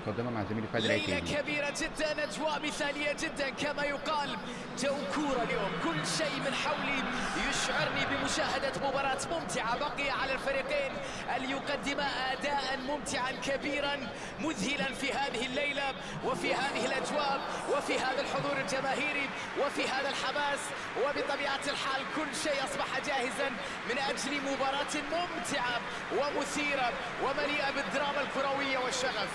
المتقدمه مع زميلي فادي ليلة العتيبي كبيرة جدا أجواء مثالية جدا كما يقال جو كورة اليوم كل شيء من حولي يشعرني بمشاهدة مباراة ممتعة بقي على الفريقين أن يقدما أداء ممتعا كبيرا مذهلا في هذه الليلة وفي هذه الأجواء وفي هذا الحضور الجماهيري وفي هذا الحماس وبطبيعة الحال كل شيء أصبح جاهزا من أجل مباراة ممتعة ومثيرة ومليئة بالدراما الكروية والشغف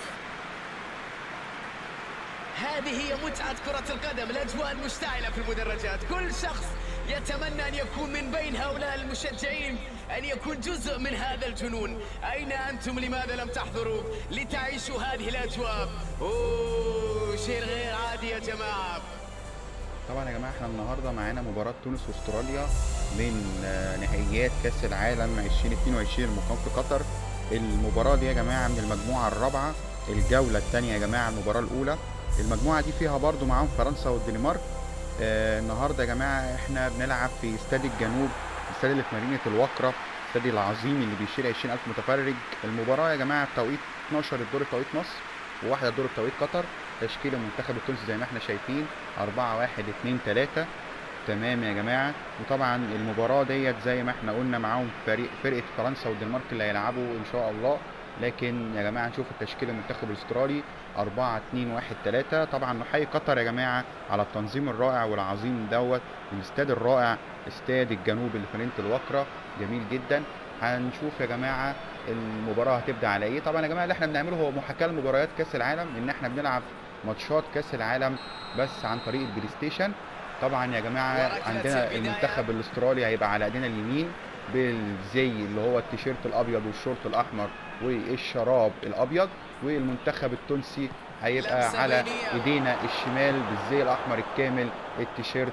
هذه هي متعة كرة القدم الأجواء المشتعلة في المدرجات كل شخص يتمنى أن يكون من بين هؤلاء المشجعين أن يكون جزء من هذا الجنون أين أنتم لماذا لم تحضروا لتعيشوا هذه الأجواء أوه شيء غير عادي يا جماعة طبعا يا جماعه احنا النهارده معانا مباراه تونس واستراليا من آه، نهائيات كاس العالم 2022 المقام في قطر المباراه دي يا جماعه من المجموعه الرابعه الجوله الثانيه يا جماعه المباراه الاولى المجموعه دي فيها برضو معاهم فرنسا والدنمارك آه النهارده يا جماعه احنا بنلعب في استاد الجنوب الاستاد اللي في مدينه الوكره الاستاد العظيم اللي بيشيل 20000 متفرج المباراه يا جماعه بتوقيت 12 الدور بتوقيت مصر وواحده الدور بتوقيت قطر تشكيل المنتخب التونسي زي ما احنا شايفين 4 1 2 3 تمام يا جماعه وطبعا المباراه ديت زي ما احنا قلنا معاهم فريق فرقه فرنسا والدنمارك اللي هيلعبوا ان شاء الله لكن يا جماعه نشوف التشكيل المنتخب الاسترالي 4 2 1 3 طبعا نحيي قطر يا جماعه على التنظيم الرائع والعظيم دوت الاستاد الرائع استاد الجنوب اللي في مدينه الوكره جميل جدا هنشوف يا جماعه المباراه هتبدا على ايه طبعا يا جماعه اللي احنا بنعمله هو محاكاه لمباريات كاس العالم ان احنا بنلعب ماتشات كاس العالم بس عن طريق البلاي ستيشن طبعا يا جماعه وركلة عندنا البداية. المنتخب الاسترالي هيبقى على ايدينا اليمين بالزي اللي هو التيشيرت الابيض والشورت الاحمر والشراب الابيض والمنتخب التونسي هيبقى لمسة على بينية. ايدينا الشمال بالزي الاحمر الكامل التيشيرت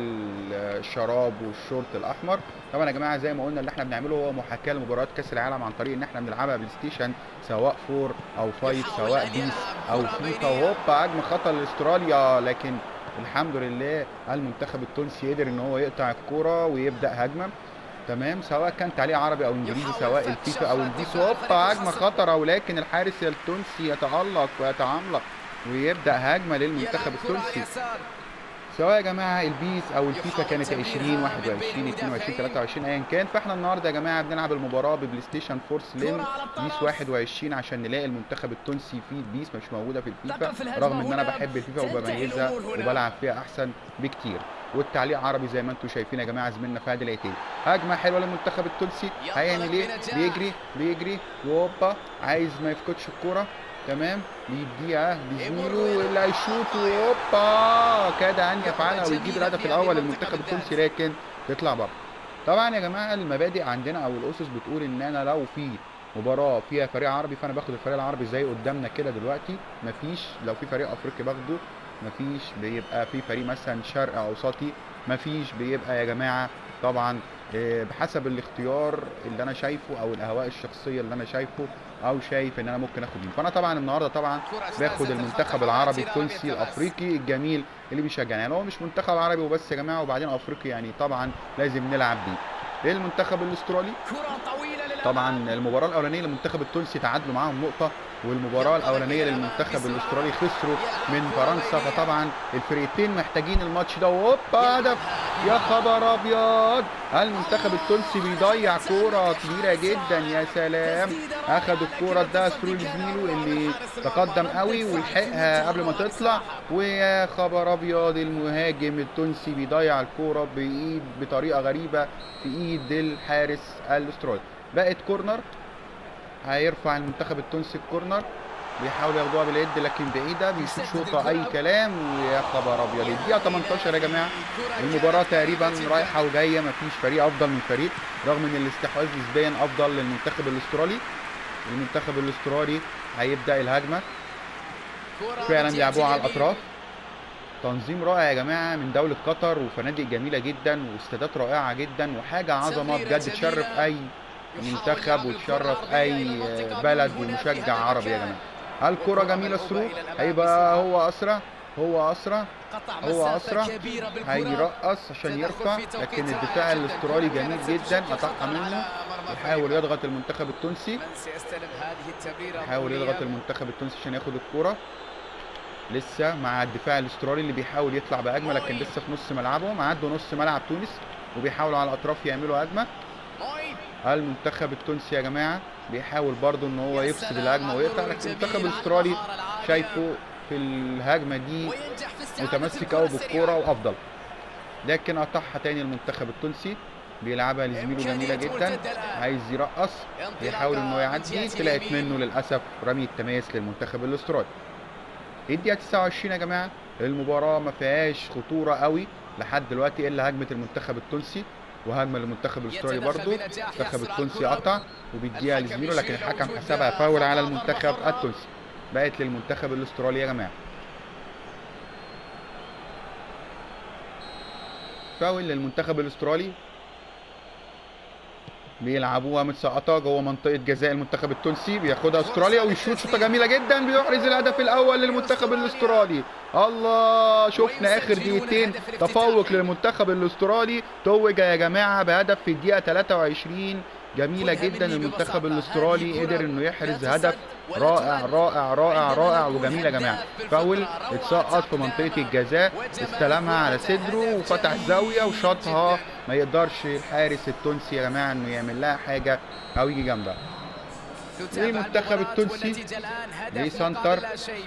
والشراب والشورت الاحمر طبعا يا جماعه زي ما قلنا اللي احنا بنعمله هو محاكاه لمباريات كاس العالم عن طريق ان احنا بنلعبها بلاي ستيشن سواء 4 او 5 يحاول سواء أن بيس يلعب او كرة فيفا بينية. هوبا هجمه خطر لاستراليا لكن الحمد لله المنتخب التونسي قدر ان هو يقطع الكوره ويبدا هجمه تمام سواء كان تعليق عربي او انجليزي يحاول سواء فتح الفيفا او شفرة البيس دفاع هوبا فريق هجمه الخصم. خطره ولكن الحارس التونسي يتالق ويتعملق ويبدا هجمه للمنتخب يلعب كرة على التونسي اليسار سواء يا جماعه البيس او الفيفا يحاول كانت تمريرها 20 من 21 بين 22 المدافعين. 23 ايا كان فاحنا النهارده يا جماعه بنلعب المباراه ببلاي ستيشن 4 سليم كرة على الطرف. بيس 21 عشان نلاقي المنتخب التونسي في البيس مش موجوده في الفيفا تقف الهجمة رغم ان انا هنا. بحب الفيفا تنتهي وبميزها الأمور هنا. وبلعب فيها احسن بكتير والتعليق عربي زي ما انتم شايفين يا جماعه زميلنا فهد العتيبي هجمه حلوه للمنتخب التونسي ينطلق هيعمل ايه بنجاح. بيجري بيجري وهوبا عايز ما يفقدش الكوره تمام بيديها لزميله اللي هيشوط وهوبا كاد ان يفعلها ويجيب جميلة الهدف في الاول هذه للمنتخب المنطقة التونسي لكن تطلع بره طبعا يا جماعه المبادئ عندنا او الاسس بتقول ان انا لو في مباراه فيها فريق عربي فانا باخد الفريق العربي زي قدامنا كده دلوقتي مفيش لو في فريق افريقي باخده مفيش بيبقى في فريق مثلا شرق اوسطي مفيش بيبقى يا جماعه طبعا آه، بحسب الاختيار اللي انا شايفه او الاهواء الشخصيه اللي انا شايفه او شايف ان انا ممكن اخد مين فانا طبعا النهارده طبعا كرة باخد استاذت المنتخب الخطأ العربي عتيرة التونسي وبيتمس. الافريقي الجميل اللي بيشجعني يعني هو مش منتخب عربي وبس يا جماعه وبعدين افريقي يعني طبعا لازم نلعب بيه المنتخب الاسترالي كرة طويلة للأمام طبعا المباراه الاولانيه للمنتخب التونسي تعادلوا معاهم نقطه والمباراه الاولانيه للمنتخب الاسترالي خسروا من فرنسا فطبعا الفريقين محتاجين الماتش ده وهوبا هدف يا خبر ابيض المنتخب التونسي بيضيع كوره كبيره جدا يا سلام اخد الكوره ده ثرو لزميله اللي تقدم قوي ولحقها قبل ما تطلع ويا خبر ابيض المهاجم التونسي بيضيع الكوره بايد بطريقه غريبه في ايد الحارس الاسترالي بقت كورنر هيرفع المنتخب التونسي الكورنر بيحاولوا ياخدوها باليد لكن بعيده بيشوط شوطه اي كلام ويا خبر ابيض الدقيقه 18 يا جماعه المباراه تقريبا رايحه وجايه مفيش فريق افضل من فريق رغم ان الاستحواذ نسبيا افضل للمنتخب الاسترالي المنتخب الاسترالي هيبدا الهجمه كرة فعلا بتأتي بيلعبوها على جميلة. الاطراف تنظيم رائع يا جماعه من دوله قطر وفنادق جميله جدا واستادات رائعه جدا وحاجه عظمه تمريرة بجد تشرف جميلة. اي منتخب وتشرف اي بلد ومشجع عربي يا جماعه الكره جميله ثرو هيبقى هو اسرع هو اسرع قطع هو مسافة اسرع كبيرة بالكرة. هيرقص عشان تدخل يرفع في توقيتها لكن الدفاع جداً الاسترالي كرة جميل كانت جدا ستشوط قطعها على منه مرمى يحاول يضغط المنتخب التونسي من سيستلم هذه التمريرة يحاول الضرورية؟ يضغط المنتخب التونسي عشان ياخد الكوره لسه مع الدفاع الاسترالي اللي بيحاول يطلع بهجمه لكن لسه في نص ملعبهم عدوا نص ملعب تونس وبيحاولوا على الاطراف يعملوا هجمه موي المنتخب التونسي يا جماعه بيحاول برضو ان هو يا يفسد سلام، الهجمه ويقطع عبور لكن جميل المنتخب عن الاسترالي المهارة العالية. شايفه في الهجمه دي وينجح في استعادة متمسك الكرة قوي السريعة. بالكوره وافضل لكن قطعها تاني المنتخب التونسي بيلعبها لزميله جميله إمكانية جدا مرتدة الآن. عايز يرقص انطلاقة بيحاول ان هو من يعدي جهة طلعت اليمين. منه للاسف رمي التماس للمنتخب الاسترالي الدقيقه 29 يا جماعه المباراه ما فيهاش خطوره قوي لحد دلوقتي الا هجمه المنتخب التونسي وهجمه للمنتخب الاسترالي يتدخل برضو بنجاح المنتخب يحصل على التونسي الكرة. قطع وبيديها الحكم لزميله لكن يشير الحكم وجود حسبها فاول على مرة المنتخب أخرى. التونسي بقت للمنتخب الاسترالي يا جماعه فاول للمنتخب الاسترالي بيلعبوها متسقطه جوه منطقه جزاء المنتخب التونسي بياخدها استراليا ويشوط شوطه جميله جدا بيحرز الهدف الاول للمنتخب الاسترالي الله شفنا اخر دقيقتين تفوق للمنتخب الاسترالي توج يا جماعه بهدف في الدقيقه 23 جميله جدا المنتخب الاسترالي قدر انه يحرز هدف رائع رائع رائع رائع وجميل يا جماعه فاول اتسقط في منطقه الجزاء استلمها على صدره وفتح زاويه وشاطها ما يقدرش الحارس التونسي يا جماعه انه يعمل لها حاجه او يجي جنبها تتابع المنتخب المباراة التونسي والنتيجة الآن هدف ليه مقابل سنتر. لا شيء.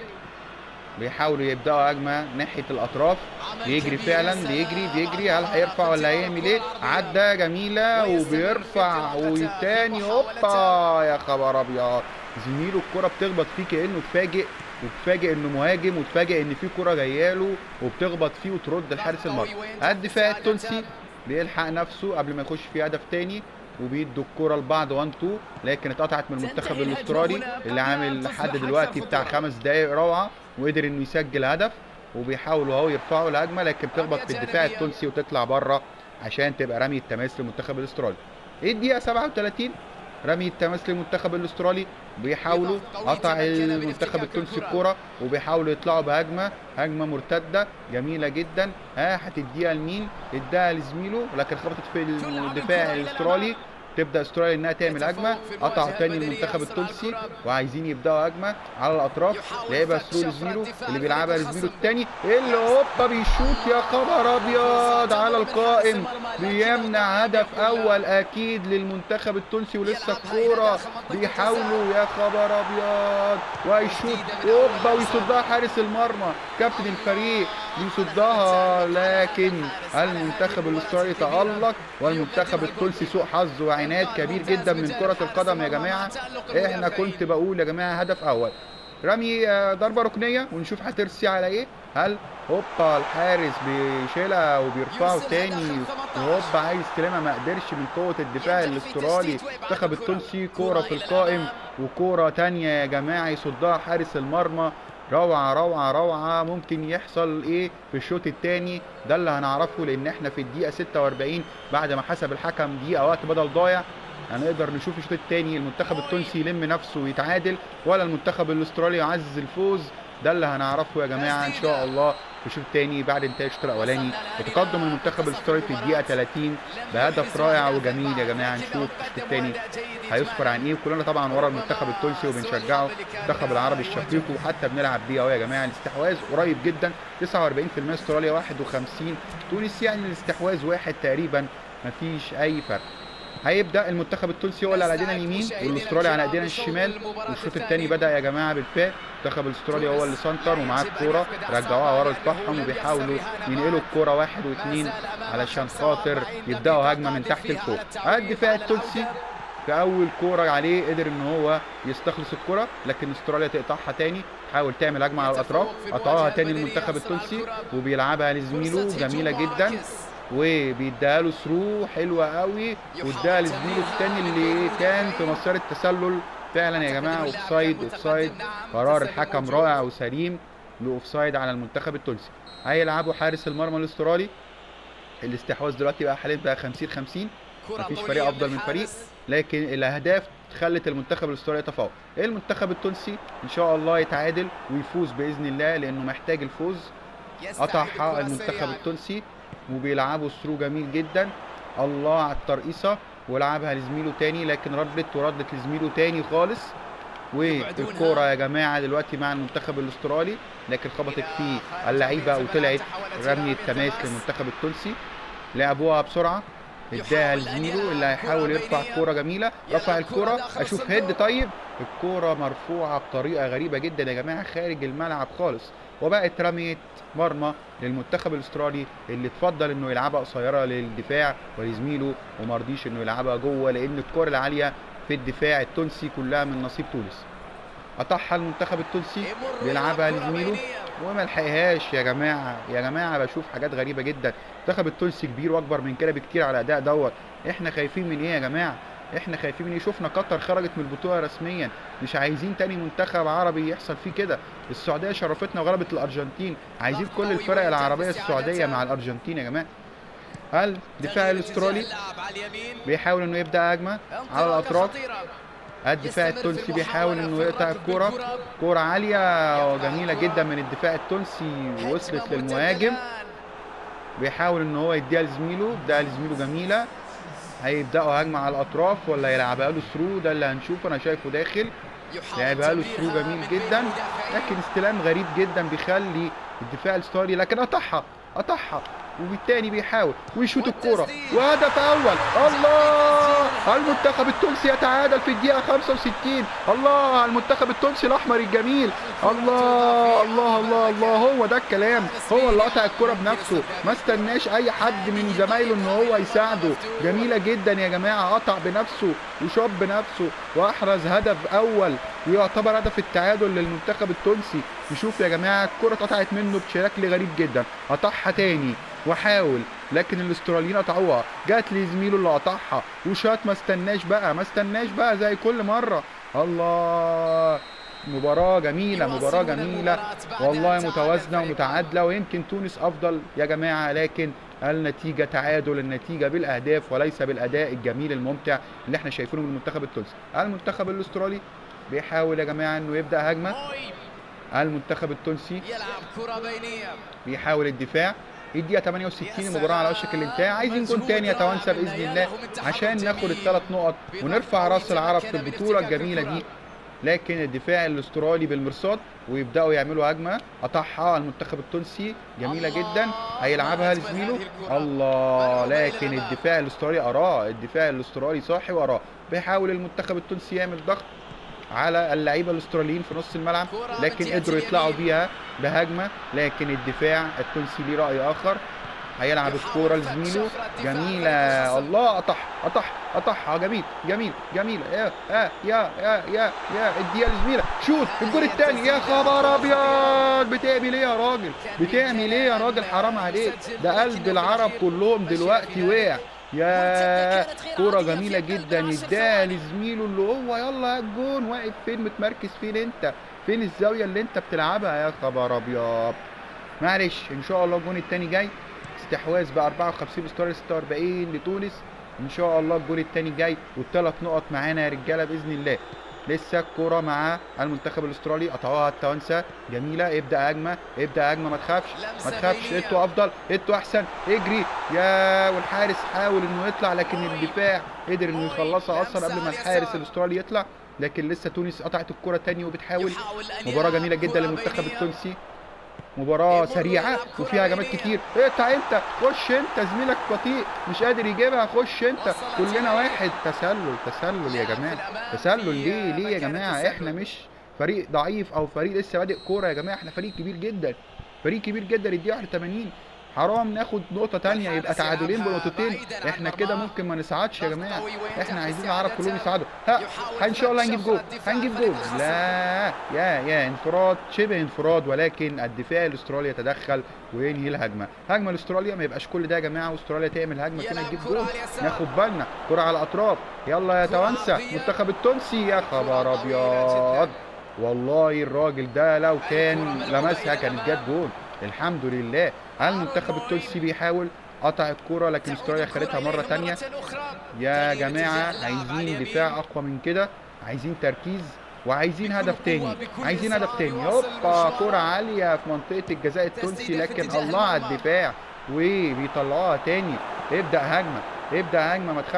بيحاولوا يبداوا هجمه ناحيه الاطراف بيجري فعلا بيجري بيجري هل هيرفع ولا هيعمل ايه عدى جميله وبيرفع والتاني هوبا يا خبر ابيض زميله الكره بتخبط فيه كانه اتفاجئ وتفاجئ انه مهاجم وتفاجئ ان في كره جايه له وبتخبط فيه وترد الحارس المرمى الدفاع التونسي بيلحق نفسه قبل ما يخش في هدف تاني وبيدوا الكرة لبعض 1 2 لكن اتقطعت من المنتخب تنتهي الهجمة الاسترالي هنا اللي قبل عامل أن لحد تصبح دلوقتي أكثر بتاع خطورة. خمس دقايق روعة وقدر انه يسجل هدف وبيحاولوا اهو يرفعوا الهجمه لكن بتخبط في الدفاع جانبية. التونسي وتطلع بره عشان تبقى رمي التماس للمنتخب الاسترالي ايه الدقيقه 37 رمي التماس للمنتخب الاسترالي بيحاولوا قطع المنتخب التونسي الكرة وبيحاولوا يطلعوا بهجمه هجمه مرتده جميله جدا ها هتديها لمين اداها لزميله لكن خبطت في الدفاع الاسترالي تبدا استراليا انها تعمل هجمه قطعوا تاني المنتخب التونسي وعايزين يبداوا هجمه على الاطراف لعبها ثرو لزميله اللي بيلعبها لزميله التاني اللي هوبا بيشوط يا خبر ابيض على القائم بيمنع هدف اول اكيد للمنتخب التونسي ولسه الكوره بيحاولوا يا خبر ابيض ويشوط هوبا ويصدها حارس المرمى كابتن الفريق بيصدها لكن المنتخب الاسترالي تالق والمنتخب التونسي سوء حظ وعناد كبير جدا من كره القدم يا جماعه احنا كنت بقول يا جماعه هدف اول رمي آه، ضربه ركنيه ونشوف هترسي على ايه هل هوبا الحارس بيشيلها وبيرفعه تاني وهوبا عايز يستلمها ما قدرش من قوه الدفاع الاسترالي المنتخب التونسي كوره في القائم وكوره تانية يا جماعه يصدها حارس المرمى روعه روعه روعه ممكن يحصل ايه في الشوط الثاني ده اللي هنعرفه لان احنا في الدقيقه 46 بعد ما حسب الحكم دقيقه وقت بدل ضايع هنقدر نشوف الشوط الثاني المنتخب التونسي يلم نفسه ويتعادل ولا المنتخب الاسترالي يعزز الفوز ده اللي هنعرفه يا جماعه ان شاء الله في الشوط الثاني بعد انتهاء الشوط الاولاني وتقدم المنتخب الاسترالي في الدقيقه 30 بهدف رائع وجميل يا جماعه نشوف الشوط الثاني هيذكر عن ايه وكلنا طبعا ورا المنتخب التونسي وبنشجعه المنتخب العربي الشقيق وحتى بنلعب بيه اهو يا جماعه الاستحواذ قريب جدا 49% استراليا 51 تونس يعني الاستحواذ واحد تقريبا مفيش اي فرق هيبدا المنتخب التونسي هو اللي على ايدينا اليمين والاسترالي على ايدينا الشمال والشوط الثاني بدا يا جماعه بالفاء المنتخب الاسترالي هو اللي سنتر ومعاه الكوره رجعوها ورا لصالحهم وبيحاولوا ينقلوا الكوره واحد واثنين علشان خاطر يبداوا هجمه من تحت لفوق الدفاع التونسي في اول كوره عليه قدر ان هو يستخلص الكره لكن استراليا تقطعها تاني تحاول تعمل هجمه على الاطراف قطعوها تاني المنتخب التونسي وبيلعبها لزميله جميله جدا وبيديها له ثرو حلوه قوي واداها لزميله الثاني اللي كان في مسار التسلل فعلا يا جماعه اوفسايد اوفسايد قرار الحكم رائع وسليم لاوفسايد على المنتخب التونسي هيلعبوا حارس المرمى الاسترالي الاستحواذ دلوقتي بقى حاليا بقى 50 50 مفيش فريق افضل من فريق لكن الاهداف خلت المنتخب الاسترالي يتفوق المنتخب التونسي ان شاء الله يتعادل ويفوز باذن الله لانه محتاج الفوز قطعها المنتخب التونسي وبيلعبوا ثرو جميل جدا الله على الترقيصه ولعبها لزميله تاني لكن ردت وردت لزميله تاني خالص والكوره يا جماعه دلوقتي مع المنتخب الاسترالي لكن خبطت في اللعيبه وطلعت رميه تماس للمنتخب التونسي لعبوها بسرعه اداها لزميله اللي هيحاول يرفع كوره جميله رفع الكوره اشوف هيد طيب الكوره مرفوعه بطريقه غريبه جدا يا جماعه خارج الملعب خالص وبقت رميه مرمى للمنتخب الاسترالي اللي اتفضل انه يلعبها قصيره للدفاع ولزميله وما رضيش انه يلعبها جوه لان الكره العاليه في الدفاع التونسي كلها من نصيب تونس قطعها المنتخب التونسي بيلعبها لزميله وما لحقهاش يا جماعه يا جماعه بشوف حاجات غريبه جدا المنتخب التونسي كبير واكبر من كده بكتير على الاداء دوت احنا خايفين من ايه يا جماعه احنا خايفين من ايه شفنا قطر خرجت من البطوله رسميا مش عايزين تاني منتخب عربي يحصل فيه كده السعوديه شرفتنا وغلبت الارجنتين عايزين كل الفرق العربيه السعوديه مع الارجنتين يا جماعه هل الدفاع الاسترالي بيحاول انه يبدا هجمه على الاطراف الدفاع التونسي بيحاول انه يقطع الكرة كرة عالية وجميلة جدا من الدفاع التونسي وصلت للمهاجم بيحاول ان هو يديها لزميله ده لزميله جميلة هيبدأوا هجمة على الأطراف ولا يلعبها له ثرو ده اللي هنشوفه أنا شايفه داخل لعبها له ثرو جميل جدا لكن استلام غريب جدا بيخلي الدفاع الاسترالي لكن قطعها قطعها وبالتالي بيحاول ويشوط الكرة وهدف أول الله المنتخب التونسي يتعادل في الدقيقة 65 الله المنتخب التونسي الأحمر الجميل الله الله الله الله هو ده الكلام هو اللي قطع الكرة بنفسه ما استناش أي حد من زمايله إن هو يساعده جميلة جدا يا جماعة قطع بنفسه وشاط بنفسه وأحرز هدف أول ويعتبر هدف التعادل للمنتخب التونسي نشوف يا جماعة الكرة اتقطعت منه بشكل غريب جدا قطعها تاني وحاول لكن الاستراليين قطعوها جات لزميله اللي قطعها وشاط ما استناش بقى ما استناش بقى زي كل مره الله مباراة جميلة مباراة جميلة والله متوازنة ومتعادلة ويمكن تونس أفضل يا جماعة لكن النتيجة تعادل النتيجة بالأهداف وليس بالأداء الجميل الممتع اللي احنا شايفينه من المنتخب التونسي المنتخب الأسترالي بيحاول يا جماعة إنه يبدأ هجمة المنتخب التونسي يلعب كرة بينية بيحاول الدفاع الدقيقة 68 المباراة على وشك الانتهاء عايزين جون تاني يا توانسة بإذن الله عشان ناخد الثلاث نقط ونرفع راس العرب في البطولة الجميلة دي لكن الدفاع الاسترالي بالمرصاد ويبداوا يعملوا هجمه قطعها المنتخب التونسي جميله جدا هيلعبها لزميله الله لكن الدفاع الاسترالي اراه الدفاع الاسترالي صاحي وراه بيحاول المنتخب التونسي يعمل ضغط على اللعيبه الاستراليين في نص الملعب لكن قدروا يطلعوا بيها بهجمه لكن الدفاع التونسي ليه راي اخر هيلعب الكوره لزميله جميله الله قطع قطع قطعها جميل جميل جميل يا يا يا يا يا يا اديها لزميلك شوت الجول الثاني يا خبر ابيض بتعمل ايه يا راجل بتعمل ايه يا راجل حرام عليك ده قلب العرب كلهم دلوقتي وقع يا كوره جميله جدا اداها لزميله اللي هو يلا يا الجون واقف فين متمركز فين انت فين الزاويه اللي انت بتلعبها يا خبر ابيض معلش ان شاء الله الجون الثاني جاي استحواذ ب 54 استراليا 46 لتونس ان شاء الله الجول الثاني جاي والثلاث نقط معانا يا رجاله باذن الله لسه الكوره مع المنتخب الاسترالي قطعوها التوانسه جميله ابدا هجمه ابدا هجمه ما تخافش ما تخافش انتوا افضل انتوا احسن اجري يا والحارس حاول انه يطلع لكن الدفاع قدر انه يخلصها اصلا قبل ما الحارس الاسترالي يطلع لكن لسه تونس قطعت الكره تاني وبتحاول مباراه جميله جدا للمنتخب التونسي مباراة سريعة وفيها هجمات كتير اقطع انت خش انت زميلك بطيء مش قادر يجيبها خش انت كلنا واحد تسلل تسلل يا جماعة تسلل ليه ليه يا جماعة احنا مش فريق ضعيف او فريق لسه بادئ كورة يا جماعة احنا فريق كبير جدا فريق كبير جدا الدقيقة 81 حرام ناخد نقطة تانية يبقى تعادلين بنقطتين احنا كده ممكن ما نصعدش يا جماعة احنا عايزين العرب كلهم يصعدوا ها ان شاء الله هنجيب جول هنجيب جول لا يا يا انفراد شبه انفراد ولكن الدفاع الاسترالي يتدخل وينهي الهجمة هجمة لاستراليا ما يبقاش كل ده يا جماعة واستراليا تعمل هجمة كده تجيب جول ناخد بالنا كرة على الاطراف يلا يا توانسة المنتخب التونسي يا خبر ابيض والله الراجل ده لو كان لمسها كانت جت جول الحمد لله المنتخب التونسي بيحاول قطع الكرة لكن استراليا خدتها مرة تانية يا جماعة عايزين دفاع أقوى من كده عايزين تركيز وعايزين هدف تاني عايزين هدف تاني هوبا كرة عالية في منطقة الجزاء التونسي لكن الله على الدفاع وبيطلعوها تاني ابدأ هجمة ابدأ هجمة ما تخافش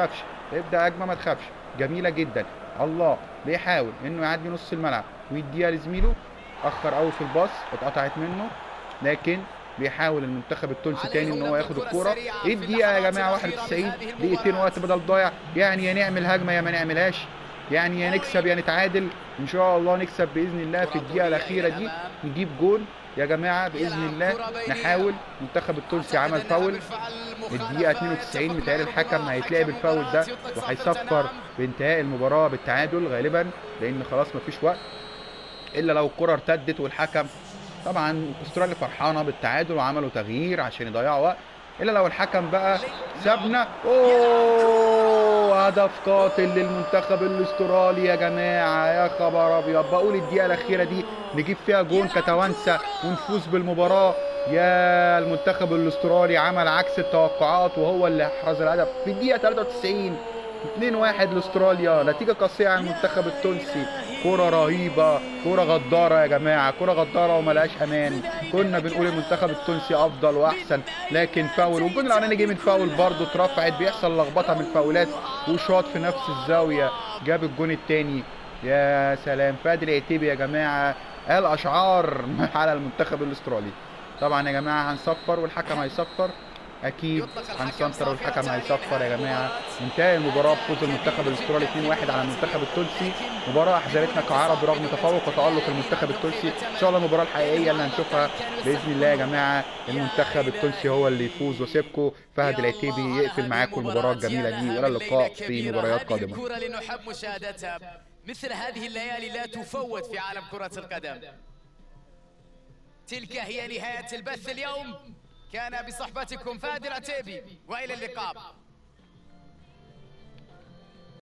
ابدا هجمه ما تخافش جميله جدا الله بيحاول انه يعدي نص الملعب ويديها لزميله اخر قوي في الباص اتقطعت منه لكن بيحاول المنتخب التونسي تاني ان هو ياخد الكوره الدقيقه يا جماعه 91 دقيقتين وقت بدل ضايع يعني يا نعمل هجمه يا ما نعملهاش يعني يا نكسب يا نتعادل ان شاء الله نكسب باذن الله في الدقيقه الاخيره دي نجيب جول يا جماعه باذن الله نحاول المنتخب التونسي عمل فاول الدقيقه 92 متهيألي الحكم هيتلعب الفاول ده وهيصفر بانتهاء المباراه بالتعادل غالبا لان خلاص مفيش وقت الا لو الكره ارتدت والحكم طبعا استراليا فرحانه بالتعادل وعملوا تغيير عشان يضيعوا وقت الا لو الحكم بقى سابنا اوه هدف قاتل للمنتخب الاسترالي يا جماعه يا خبر ابيض بقول الدقيقه الاخيره دي نجيب فيها جون كتوانسه ونفوز بالمباراه يا المنتخب الاسترالي عمل عكس التوقعات وهو اللي احرز الهدف في الدقيقه 93 2-1 لاستراليا نتيجه قاسيه على المنتخب التونسي كرة رهيبة كرة غدارة يا جماعة كرة غدارة وملهاش أمان كنا بنقول المنتخب التونسي أفضل وأحسن لكن فاول والجون الأولاني جه من فاول برضه اترفعت بيحصل لخبطة من الفاولات وشاط في نفس الزاوية جاب الجون التاني يا سلام فادي العتيبي يا جماعة قال أشعار على المنتخب الأسترالي طبعا يا جماعة هنصفر والحكم هيصفر اكيد هنسنتر والحكم هيصفر يا جماعه انتهى المباراه بفوز المنتخب الاسترالي 2-1 على المنتخب التونسي مباراه احزنتنا كعرب برغم تفوق وتالق المنتخب التونسي ان شاء الله المباراه الحقيقيه اللي هنشوفها باذن الله يا جماعه المنتخب التونسي هو اللي يفوز وسيبكم فهد العتيبي يقفل معاكم المباراه الجميله دي ولا اللقاء في مباريات قادمه كرة لنحب مشاهدتها مثل هذه الليالي لا تفوت في عالم كرة القدم تلك هي نهاية البث اليوم كان بصحبتكم فادي العتيبي والى اللقاء